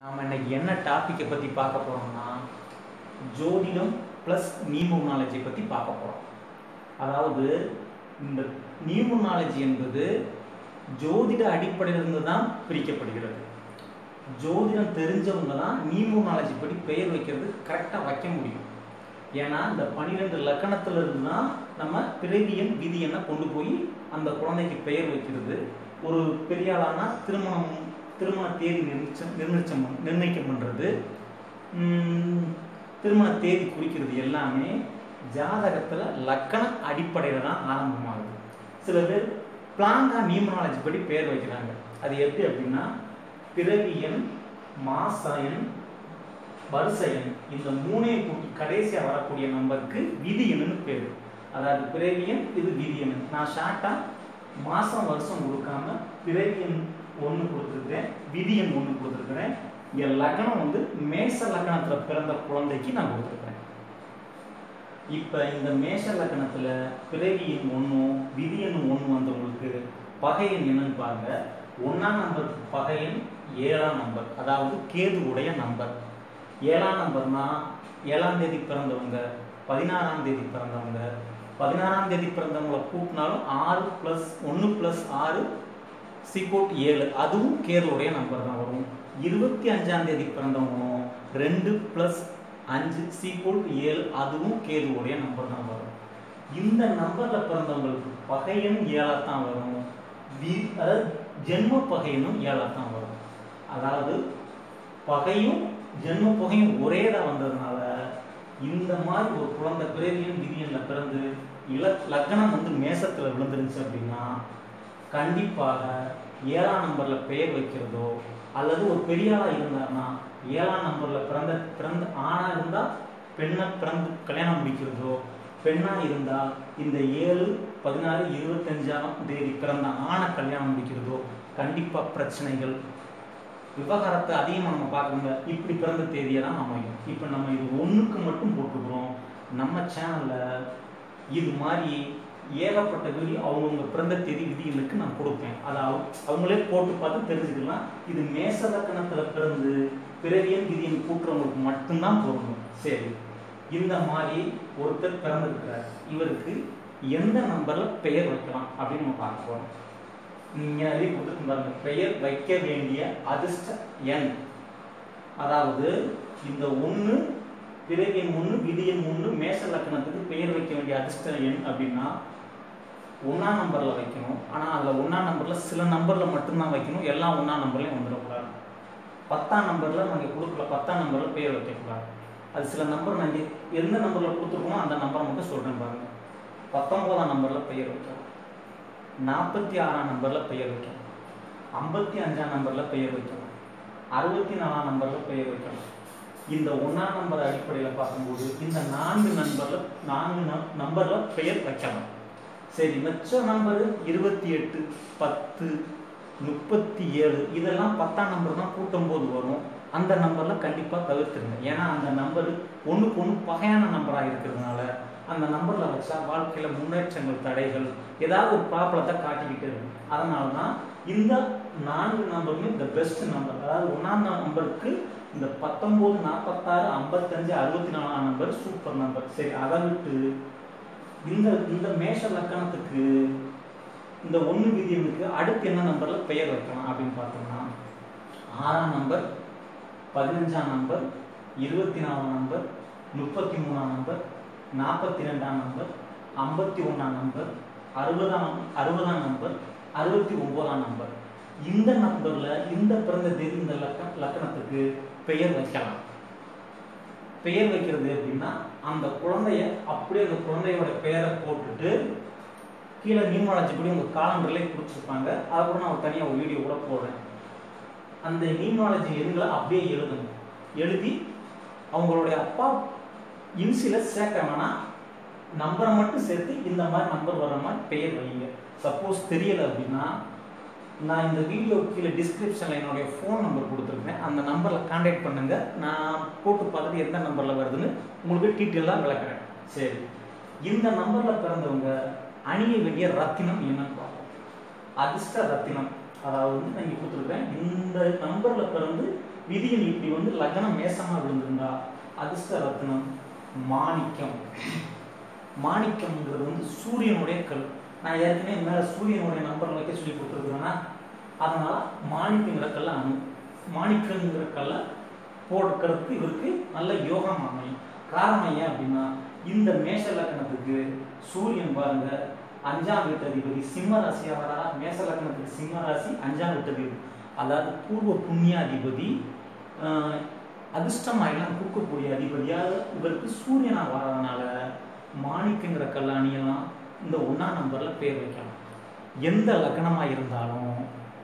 நாம் இன்னைக்கு என்ன டாப்பிக்கை பற்றி பார்க்க போகிறோம்னா ஜோதிடம் ப்ளஸ் நியூமராலஜி பற்றி பார்க்க போகிறோம் அதாவது இந்த நியூமராலஜி என்பது ஜோதிட அடிப்படையிலிருந்து தான் பிரிக்கப்படுகிறது ஜோதிடம் தெரிஞ்சவங்க தான் நியூமராலஜி படி பெயர் வைக்கிறது கரெக்டாக வைக்க முடியும் ஏன்னா இந்த பன்னிரெண்டு லக்கணத்துல இருந்து தான் நம்ம பிறவியன் விதி என்ன கொண்டு போய் அந்த குழந்தைக்கு பெயர் வைக்கிறது ஒரு பெரிய ஆளானா திருமணம் திருமண தேதி நிர்ணயிச்சம் நிர்ணயிச்சம் பண்- நிர்ணயிக்கம் பண்ணுறது திருமண தேதி குறிக்கிறது எல்லாமே ஜாதகத்தில் லக்கண அடிப்படையில் தான் ஆரம்பமாகுது சில பேர் பிளாங்கா நியூமராலஜி படி பெயர் வைக்கிறாங்க அது எப்படி அப்படின்னா பிறவியன் மாசயன் வருஷயன் இந்த மூணையும் கூட்டி கடைசியாக வரக்கூடிய நம்பருக்கு விதியன்னு பேர் அதாவது பிறவியன் இது விதியன் நான் ஷார்ட்டாக மாதம் வருஷம் கொடுக்காம பிறவியன் ஒன்று கொடுத்துருக்குறேன் விதியன் ஒன்று கொடுத்துருக்குறேன் இங்கே லக்னம் வந்து மேச லக்னத்தில் பிறந்த குழந்தைக்கு நான் கொடுத்துருக்குறேன் இப்போ இந்த மேஷ லக்னத்தில் பிறவியின் ஒன்றும் விதியன் ஒன்று வந்தவங்களுக்கு பகையன் என்னன்னு பாருங்க ஒன்றாம் நம்பர் பகையன் ஏழாம் நம்பர் அதாவது கேதுவுடைய நம்பர் ஏழாம் நம்பர்னா ஏழாம் தேதி பிறந்தவங்க பதினாறாம் தேதி பிறந்தவங்க பதினாறாம் தேதி பிறந்தவங்களை கூட்டினாலும் ஆறு ப்ளஸ் ஒன்று ப்ளஸ் ஆறு சிகோட் ஏழு அதுவும் கேதுவுடைய நம்பர் தான் வரும் இருபத்தி அஞ்சாம் தேதி பிறந்தவங்களும் ரெண்டு ப்ளஸ் அஞ்சு சீக்கோட் ஏழு அதுவும் கேதுவுடைய நம்பர் தான் வரும் இந்த நம்பரில் பிறந்தவங்களுக்கு பகையன் ஏழாக தான் வரும் வி அதாவது ஜென்ம பகையனும் ஏழாக தான் வரும் அதாவது பகையும் ஜென்ம பகையும் ஒரே தான் வந்ததுனால இந்த மாதிரி ஒரு குழந்தை பிறவியும் விதியன்ல பிறந்து இல லக்னம் வந்து மேசத்தில் விழுந்துருந்துச்சு அப்படின்னா கண்டிப்பாக ஏழாம் நம்பர்ல பெயர் வைக்கிறதோ அல்லது ஒரு பெரிய ஆளா இருந்தாருன்னா ஏழாம் நம்பர்ல பிறந்த பிறந்த ஆணா இருந்தா பெண்ணை பிறந்து கல்யாணம் முடிக்கிறதோ பெண்ணா இருந்தா இந்த ஏழு பதினாறு இருபத்தஞ்சாம் தேதி பிறந்த ஆணை கல்யாணம் முடிக்கிறதோ கண்டிப்பா பிரச்சனைகள் விவகாரத்தை அதிகமாக நம்ம பார்க்கணுங்க இப்படி பிறந்த தேதியை தான் அமையும் இப்போ நம்ம இது ஒன்றுக்கு மட்டும் போட்டுக்கிறோம் நம்ம சேனலில் இது மாதிரி ஏகப்பட்ட வீடியோ அவங்கவுங்க பிறந்த தேதி விதிகளுக்கு நான் கொடுப்பேன் அதை அவ- அவங்களே போட்டு பார்த்து தெரிஞ்சுக்கலாம் இது மேச லக்கணத்தில் பிறந்து பிறவியன் விதியின் கூட்டுறவங்களுக்கு மட்டும்தான் பொருந்தும் சரி இந்த மாதிரி ஒருத்தர் பிறந்திருக்கிறார் இவருக்கு எந்த நம்பரில் பெயர் வைக்கலாம் அப்படின்னு நம்ம பார்க்க போகிறோம் நீங்க அதே கொடுத்துட்டு பாருங்க பெயர் வைக்க வேண்டிய அதிர்ஷ்ட எண் அதாவது இந்த ஒன்று பிறகு எண் ஒன்று விதி எண் ஒன்று மேஷ லக்கணத்துக்கு பெயர் வைக்க வேண்டிய அதிர்ஷ்ட எண் அப்படின்னா ஒன்றாம் நம்பரில் வைக்கணும் ஆனால் அதில் ஒன்றாம் நம்பரில் சில நம்பரில் மட்டும்தான் வைக்கணும் எல்லாம் ஒன்றாம் நம்பர்லையும் வந்துடக்கூடாது பத்தாம் நம்பரில் நாங்கள் கொடுக்கல பத்தாம் நம்பரில் பெயர் வைக்கக்கூடாது அது சில நம்பர் நாங்கள் எந்த நம்பரில் கொடுத்துருக்கோமோ அந்த நம்பரை மட்டும் சொல்கிறேன் பாருங்க பத்தொம்போதாம் நம்பரில் பெயர் வைக்கலாம் நாற்பத்தி ஆறாம் நம்பரில் பெயர் வைக்கலாம் ஐம்பத்தி அஞ்சாம் நம்பரில் பெயர் வைக்கலாம் அறுபத்தி நாலாம் நம்பரில் பெயர் வைக்கலாம் இந்த ஒன்றாம் நம்பர் அடிப்படையில் பார்க்கும்போது இந்த நான்கு நம்பரில் நான்கு நம்பரில் பெயர் வைக்கலாம் சரி மிச்ச நம்பர் இருபத்தி எட்டு பத்து முப்பத்தி ஏழு இதெல்லாம் பத்தாம் நம்பர் தான் கூட்டும் போது வரும் அந்த நம்பரில் கண்டிப்பாக தவிர்த்துருங்க ஏன்னா அந்த நம்பர் ஒன்றுக்கு ஒன்று பகையான நம்பராக இருக்கிறதுனால அந்த நம்பரில் வச்சா வாழ்க்கையில் முன்னேற்றங்கள் தடைகள் ஏதாவது ஒரு ப்ராப்ளத்தை காட்டிக்கிட்டு இருக்கும் அதனால தான் இந்த நான்கு நம்பருமே இந்த பெஸ்ட் நம்பர் அதாவது ஒன்றாம் நம்பருக்கு இந்த பத்தொம்போது நாற்பத்தாறு ஐம்பத்தஞ்சு அறுபத்தி நாலாம் நம்பர் சூப்பர் நம்பர் சரி அதை விட்டு இந்த இந்த மேஷ லக்கணத்துக்கு இந்த ஒன்று விதியனுக்கு அடுத்து என்ன நம்பரில் பெயர் வைக்கலாம் அப்படின்னு பார்த்தோம்னா ஆறாம் நம்பர் பதினஞ்சாம் நம்பர் இருபத்தி நாலாம் நம்பர் முப்பத்தி மூணாம் நம்பர் நாற்பத்தி ரெண்டாம் நம்பர் ஐம்பத்தி ஒன்றாம் நம்பர் அறுபதாம் அறுபதாம் நம்பர் அறுபத்தி ஒன்பதாம் நம்பர் இந்த நம்பரில் இந்த பிறந்த தேதி இந்த லக்க லக்கணத்துக்கு பெயர் வைக்கலாம் பெயர் வைக்கிறது அப்படின்னா அந்த குழந்தைய அப்படியே அந்த குழந்தையோட பெயரை போட்டுட்டு கீழே நியூமாலஜி படி உங்கள் காலண்டர்லேயே கொடுத்துருப்பாங்க அதை கூட நான் ஒரு தனியாக ஒரு வீடியோ கூட போடுறேன் அந்த நியூமாலஜி எண்களை அப்படியே எழுதுங்க எழுதி அவங்களுடைய அப்பா இன்சில சேர்க்க வேணாம் நம்பரை மட்டும் சேர்த்து இந்த மாதிரி நம்பர் வர மாதிரி பெயர் வைங்க சப்போஸ் தெரியல அப்படின்னா நான் இந்த வீடியோ கீழே டிஸ்கிரிப்ஷனில் என்னுடைய ஃபோன் நம்பர் கொடுத்துருக்கேன் அந்த நம்பரில் காண்டாக்ட் பண்ணுங்க நான் போட்டு பார்த்துட்டு எந்த நம்பரில் வருதுன்னு உங்களுக்கு டீட்டெயிலாக விளக்குறேன் சரி இந்த நம்பரில் பிறந்தவங்க அணிய வேண்டிய ரத்தினம் என்னன்னு பார்ப்போம் அதிர்ஷ்ட ரத்தினம் அதாவது வந்து நான் இங்கே கொடுத்துருக்கேன் இந்த நம்பரில் பிறந்து விதியின் இப்படி வந்து லக்னம் மேசமா விழுந்திருந்தா அதிர்ஷ்ட ரத்னம் மாணிக்கம் மாணிக்கம்ங்கிறது வந்து சூரியனுடைய கல் நான் ஏற்கனவே மேல சூரியனுடைய நம்பர் வைக்க சொல்லி கொடுத்துருக்குறேன்னா அதனால மாணிக்கங்கிற கல்ல அணு மாணிக்கங்கிற கல்ல போடுறதுக்கு இவருக்கு நல்ல யோகம் அமையும் காரணம் ஏன் அப்படின்னா இந்த மேஷ லக்னத்துக்கு சூரியன் பாருங்க அஞ்சாம் வீட்டு அதிபதி சிம்ம ராசியா வரா மேஷ லக்னத்துக்கு சிம்ம ராசி அஞ்சாம் வீட்டு அதிபதி அதாவது பூர்வ புண்ணியாதிபதி ஆஹ், அதிர்ஷ்டமாயெல்லாம் கொடுக்கக்கூடிய அதிபதியாக இவருக்கு சூரியனா வர்றதுனால மாணிக்கங்கிற கல்லாணியெல்லாம் இந்த ஒன்றாம் நம்பர்ல பேர் வைக்கலாம் எந்த லக்னமா இருந்தாலும்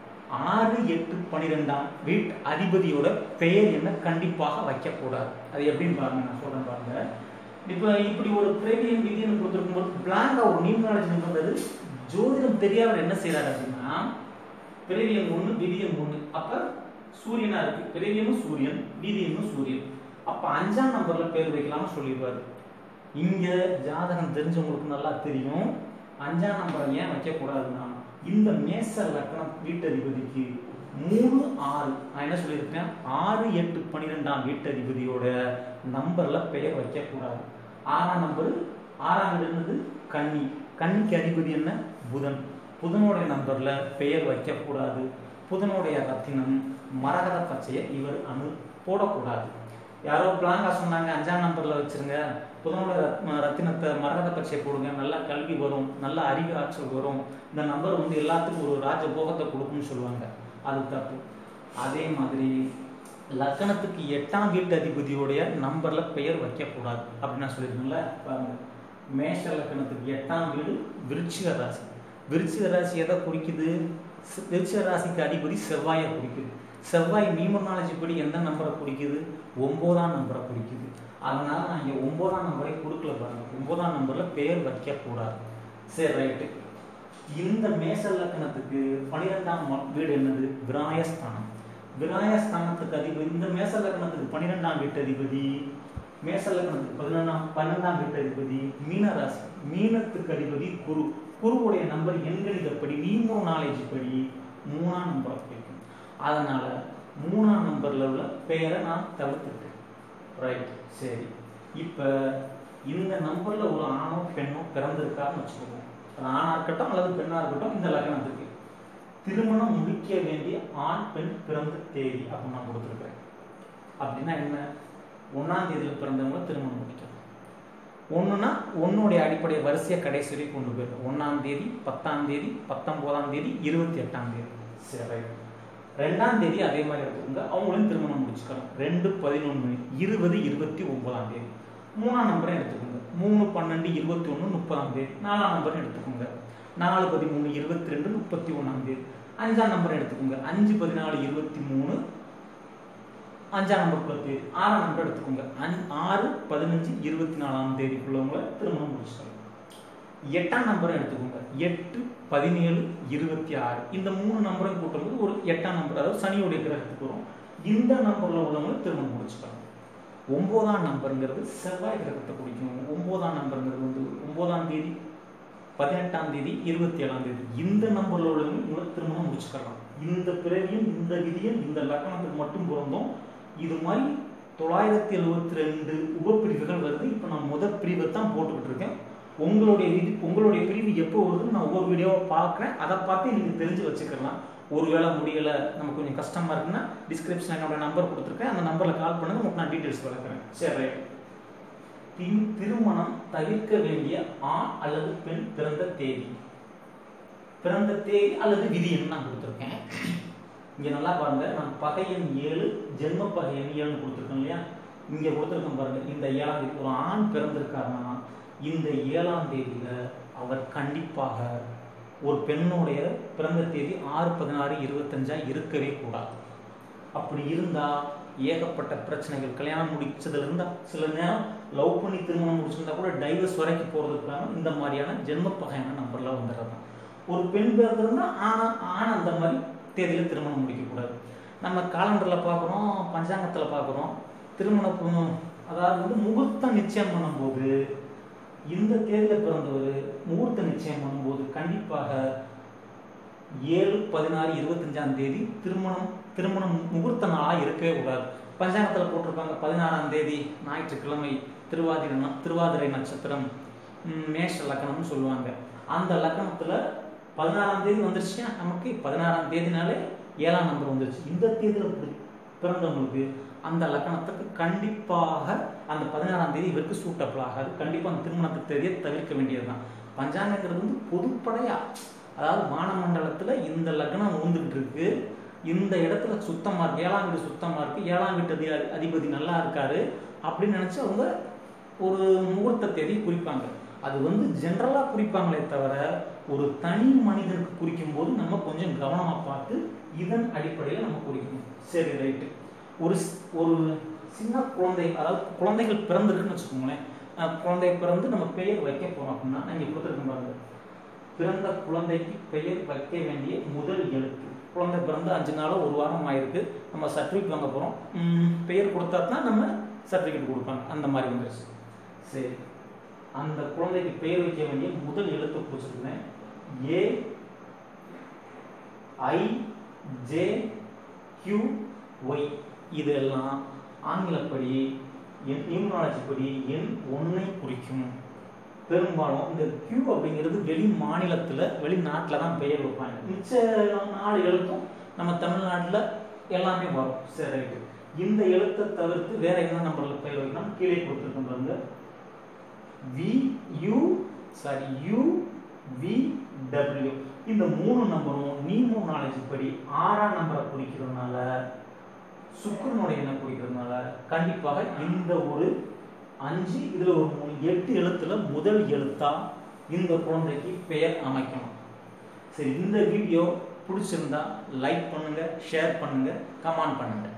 ஆறு எட்டு பன்னிரெண்டாம் வீட்டு அதிபதியோட பெயர் என்ன கண்டிப்பாக வைக்கக்கூடாது அது எப்படின்னு பாருங்க நான் சொல்றேன் பாருங்க இப்போ இப்படி ஒரு பிரேமியம் விதின்னு கொடுத்துருக்கும் போது பிளாங்கா ஒரு நியூமராலஜி நிபந்தது ஜோதிடம் தெரியாதவர் என்ன செய்யறாரு அப்படின்னா பிரேவியம் ஒண்ணு விதியம் ஒண்ணு அப்ப சூரியனா இருக்கு பிரேவியமும் சூரியன் வீதியமும் சூரியன் அப்ப அஞ்சாம் நம்பர்ல பேர் வைக்கலாம்னு சொல்லிடுவாரு இங்க ஜாதகம் தெரிஞ்சவங்களுக்கு நல்லா தெரியும் அஞ்சாம் நம்பரை ஏன் வைக்க கூடாதுன்னா இந்த மேச லக்னம் வீட்டதிபதிக்கு மூணு ஆறு நான் என்ன சொல்லியிருக்கேன் ஆறு எட்டு பன்னிரெண்டாம் வீட்டதிபதியோட நம்பர்ல பெயர் வைக்க கூடாது ஆறாம் நம்பர் ஆறாம் வீடு என்னது கன்னி கன்னிக்கு அதிபதி என்ன புதன் புதனுடைய நம்பர்ல பெயர் வைக்க கூடாது புதனுடைய ரத்தினம் மரகத பச்சையை இவர் அணு போடக்கூடாது யாரோ பிளாங்கா சொன்னாங்க அஞ்சாம் நம்பர்ல வச்சிருங்க புதனோட ரத்- ரத்தினத்தை மரகத பச்சையை போடுங்க நல்லா கல்வி வரும் நல்ல அறிவு ஆற்றல் வரும் இந்த நம்பர் வந்து எல்லாத்துக்கும் ஒரு ராஜ போகத்தை கொடுக்கும்னு சொல்லுவாங்க அது தப்பு அதே மாதிரி லக்கணத்துக்கு எட்டாம் வீட்டு அதிபதியோடைய நம்பர்ல பெயர் வைக்கக்கூடாது அப்படின்னு நான் சொல்லியிருக்கேன்ல பாருங்க மேஷ லக்கணத்துக்கு எட்டாம் வீடு விருச்சிக ராசி விருச்சிக ராசி எதை குறிக்குது சி- விருச்சிக ராசிக்கு அதிபதி செவ்வாயை குறிக்குது செவ்வாய் நியூமராலஜி படி எந்த நம்பரை குறிக்குது ஒன்பதாம் நம்பரை குறிக்குது அதனால நான் இங்க ஒன்பதாம் நம்பரை கொடுக்கல பாருங்க ஒன்பதாம் நம்பர்ல பெயர் வைக்கக்கூடாது சரி ரைட்டு இந்த மேச லக்கணத்துக்கு பனிரெண்டாம் ம- வீடு என்னது விராயஸ்தானம் விராயஸ்தானத்துக்கு அதிபதி இந்த மேச லக்கணத்துக்கு பன்னிரெண்டாம் வீட்டு அதிபதி மேச லக்கணத்துக்கு பதினொன்றாம் பன்னெண்டாம் வீட்டு அதிபதி மீனராசி மீனத்துக்கு அதிபதி குரு குருவுடைய நம்பர் எண்கணிதப்படி நீமோ நாலேஜ் படி மூணாம் நம்பரை பிடிக்கும் அதனால மூணாம் நம்பர்ல உள்ள பெயரை நான் தவிர்த்துட்டேன் ரைட் சரி இப்போ இந்த நம்பர்ல ஒரு ஆணோ பெண்ணோ பிறந்திருக்காருன்னு வச்சுக்கோங்க அது ஆணா இருக்கட்டும் அல்லது பெண்ணா இருக்கட்டும் இந்த லக்னத்துக்கு திருமணம் முடிக்க வேண்டிய ஆண் பெண் பிறந்த தேதி அப்படின்னு நான் கொடுத்துருக்கேன் அப்படின்னா என்ன ஒன்னாம் தேதியில பிறந்தவங்க திருமணம் முடிக்கணும் ஒண்ணுன்னா ஒன்னுடைய அடிப்படை வரிசையை கடைசி வரைக்கும் கொண்டு போயிடும் ஒன்னாம் தேதி பத்தாம் தேதி பத்தொன்பதாம் தேதி இருபத்தி எட்டாம் தேதி சரி right. ரெண்டாம் தேதி அதே மாதிரி எடுத்துக்கோங்க அவங்களும் திருமணம் முடிச்சுக்கலாம் ரெண்டு பதினொன்று இருபது இருபத்தி ஒன்பதாம் தேதி மூணாம் நம்பரை எடுத்துக்கோங்க மூணு பன்னெண்டு இருபத்தி ஒன்று முப்பதாம் தேதி நாலாம் நம்பரை எடுத்துக்கோங்க நாலு பதிமூணு இருபத்தி ரெண்டு முப்பத்தி ஒன்றாம் தேதி அஞ்சாம் நம்பரை எடுத்துக்கோங்க அஞ்சு பதினாலு இருபத்தி மூணு அஞ்சாம் நம்பருக்குள்ள தேதி ஆறாம் நம்பர் எடுத்துக்கோங்க அஞ் ஆறு பதினஞ்சு இருபத்தி நாலாம் தேதிக்குள்ளவங்கள திருமணம் முடிச்சுக்கலாம் எட்டாம் நம்பரை எடுத்துக்கோங்க எட்டு பதினேழு இருபத்தி ஆறு இந்த மூணு நம்பரையும் கூட்டும்போது ஒரு எட்டாம் நம்பர் அதாவது சனியுடைய கிரகத்துக்கு வரும் இந்த நம்பர்ல உள்ளவங்க திருமணம் முடிச்சுக்கலாம் ஒன்பதாம் நம்பருங்கிறது செவ்வாய் கிரகத்தை குறிக்கும் ஒன்பதாம் நம்பருங்கிறது வந்து ஒன்பதாம் தேதி பதினெட்டாம் தேதி இருபத்தி ஏழாம் தேதி இந்த நம்பர்ல உள்ளவங்க உங்களுக்கு திருமணம் முடிச்சுக்கலாம் இந்த பிறவியும் இந்த விதியும் இந்த லக்கணத்துக்கு மட்டும் பொருந்தும் இது மாதிரி தொள்ளாயிரத்தி எழுபத்தி ரெண்டு உபப்பிரிவுகள் வருது இப்போ நான் முதல் பிரிவை தான் போட்டுக்கிட்டு இருக்கேன் உங்களுடைய விதி உங்களுடைய பிரிவு எப்போ வருதுன்னு நான் ஒவ்வொரு வீடியோவை பார்க்குறேன் அதை பார்த்து நீங்கள் தெரிஞ்சு வச்சுக்கலாம் ஒருவேளை முடியலை நமக்கு கொஞ்சம் கஷ்டமா இருக்குன்னா டிஸ்கிரிப்ஷன் என்னோட நம்பர் கொடுத்துருக்கேன் அந்த நம்பரில் கால் பண்ணுங்க உங்களுக்கு நான் டீட்டெயில்ஸ் வளர்க்குறேன் சரி ரைட் பின் திருமணம் தவிர்க்க வேண்டிய ஆண் அல்லது பெண் பிறந்த தேதி பிறந்த தேதி அல்லது விதின்னு நான் கொடுத்துருக்கேன் இங்க நல்லா பாருங்க நான் பகையன் ஏழு ஜென்ம பகையன் ஏழுன்னு கொடுத்துருக்கேன் இல்லையா இங்க கொடுத்துருக்கேன் பாருங்க இந்த ஏழாம் தேதி ஒரு ஆண் பிறந்திருக்காருன்னா இந்த ஏழாம் தேதியில அவர் கண்டிப்பாக ஒரு பெண்ணுடைய பிறந்த தேதி ஆறு பதினாறு இருபத்தஞ்சா இருக்கவே கூடாது அப்படி இருந்தா ஏகப்பட்ட பிரச்சனைகள் கல்யாணம் முடிச்சதுல இருந்தா சில நேரம் லவ் பண்ணி திருமணம் முடிச்சிருந்தா கூட டைவர்ஸ் வரைக்கும் போறதுக்கான இந்த மாதிரியான ஜென்ம பகையான நம்பர்ல வந்துடுறது ஒரு பெண் பிறந்திருந்தா ஆனா ஆண் அந்த மாதிரி தேதியில திருமணம் முடிக்கக்கூடாது நம்ம காலண்டர்ல பார்க்குறோம் பஞ்சாங்கத்துல பார்க்குறோம் திருமண பொ- அதாவது வந்து முகூர்த்தம் நிச்சயம் பண்ணும்போது இந்த தேதியில பிறந்தவர் முகூர்த்த நிச்சயம் பண்ணும்போது கண்டிப்பாக ஏழு பதினாறு இருபத்தஞ்சாம் தேதி திருமணம் திருமணம் முகூர்த்த நாளாக இருக்கவே கூடாது பஞ்சாங்கத்தில் போட்டிருப்பாங்க பதினாறாம் தேதி ஞாயிற்றுக்கிழமை திருவாதிரை ந- திருவாதிரை நட்சத்திரம் ம், மேஷ லக்னம்னு சொல்லுவாங்க அந்த லக்னத்தில் பதினாறாம் தேதி வந்துருச்சுன்னா நமக்கு பதினாறாம் தேதினாலே ஏழாம் நம்பர் வந்துருச்சு இந்த தேதியில் பிறந்தவங்களுக்கு அந்த லக்கணத்துக்கு கண்டிப்பாக அந்த பதினாறாம் தேதி இவருக்கு சூட்டபிள் ஆகாது கண்டிப்பாக அந்த திருமணத்து தேதியை தவிர்க்க வேண்டியதுதான் பஞ்சாங்கங்கிறது வந்து பொதுப்படையா அதாவது வானமண்டலத்தில் இந்த லக்னம் உழுந்துக்கிட்டு இருக்கு இந்த இடத்துல சுத்தமாக இருக்கு ஏழாம் வீடு சுத்தமாக இருக்கு ஏழாம் வீட்டு அதி- அதிபதி நல்லா இருக்காரு அப்படின்னு நினச்சி அவங்க ஒரு முகூர்த்த தேதி குறிப்பாங்க அது வந்து ஜென்ரலாக குறிப்பாங்களே தவிர ஒரு தனி மனிதனுக்கு குறிக்கும் போது நம்ம கொஞ்சம் கவனமாக பார்த்து இதன் அடிப்படையில் நம்ம குறிக்கணும் சரி ரைட்டு ஒரு ஸ்- ஒரு சின்ன குழந்தை அதாவது குழந்தைகள் பிறந்திருக்குன்னு வச்சுக்கோங்களேன் அஹ் குழந்தை பிறந்து நம்ம பெயர் வைக்க போறோம் அப்படின்னா நான் இங்கே கொடுத்துருக்கேன் பாருங்க பிறந்த குழந்தைக்கு பெயர் வைக்க வேண்டிய முதல் எழுத்து குழந்தை பிறந்து அஞ்சு நாளோ ஒரு வாரம் ஆயிருக்கு நம்ம சர்டிஃபிகேட் வாங்க போகிறோம் பெயர் கொடுத்தா தான் நம்ம சர்டிஃபிகேட் கொடுப்பாங்க அந்த மாதிரி வந்துருச்சு சரி அந்த குழந்தைக்கு பெயர் வைக்க வேண்டிய முதல் எழுத்து குறிச்சிருக்கேன் A I J Q Y இதெல்லாம் ஆங்கிலப்படி என் நியூமராலஜி படி எண் ஒன்றை குறிக்கும் பெரும்பாலும் இந்த கியூ அப்படிங்கிறது வெளி மாநிலத்தில் வெளிநாட்டில் தான் பெயர் வைப்பாங்க மிச்ச நாலு எழுத்தும் நம்ம தமிழ்நாட்டில் எல்லாமே வரும் சரி ரைட்டு இந்த எழுத்தை தவிர்த்து வேற என்ன நம்பரில் பெயர் வைக்கலாம் கீழே கொடுத்துருக்கோம் பாருங்க V U sorry U V W இந்த மூணு நம்பரும் நீமோ நாலேஜ் படி ஆறாம் நம்பரை குறிக்கிறதுனால சுக்கரனுடைய எண்ணை குறிக்கிறதுனால கண்டிப்பாக இந்த ஒரு அஞ்சு இதுல ஒரு மூணு எட்டு எழுத்துல முதல் எழுத்தா இந்த குழந்தைக்கு பெயர் அமைக்கணும் சரி இந்த வீடியோ பிடிச்சிருந்தா லைக் பண்ணுங்க ஷேர் பண்ணுங்க கமெண்ட் பண்ணுங்க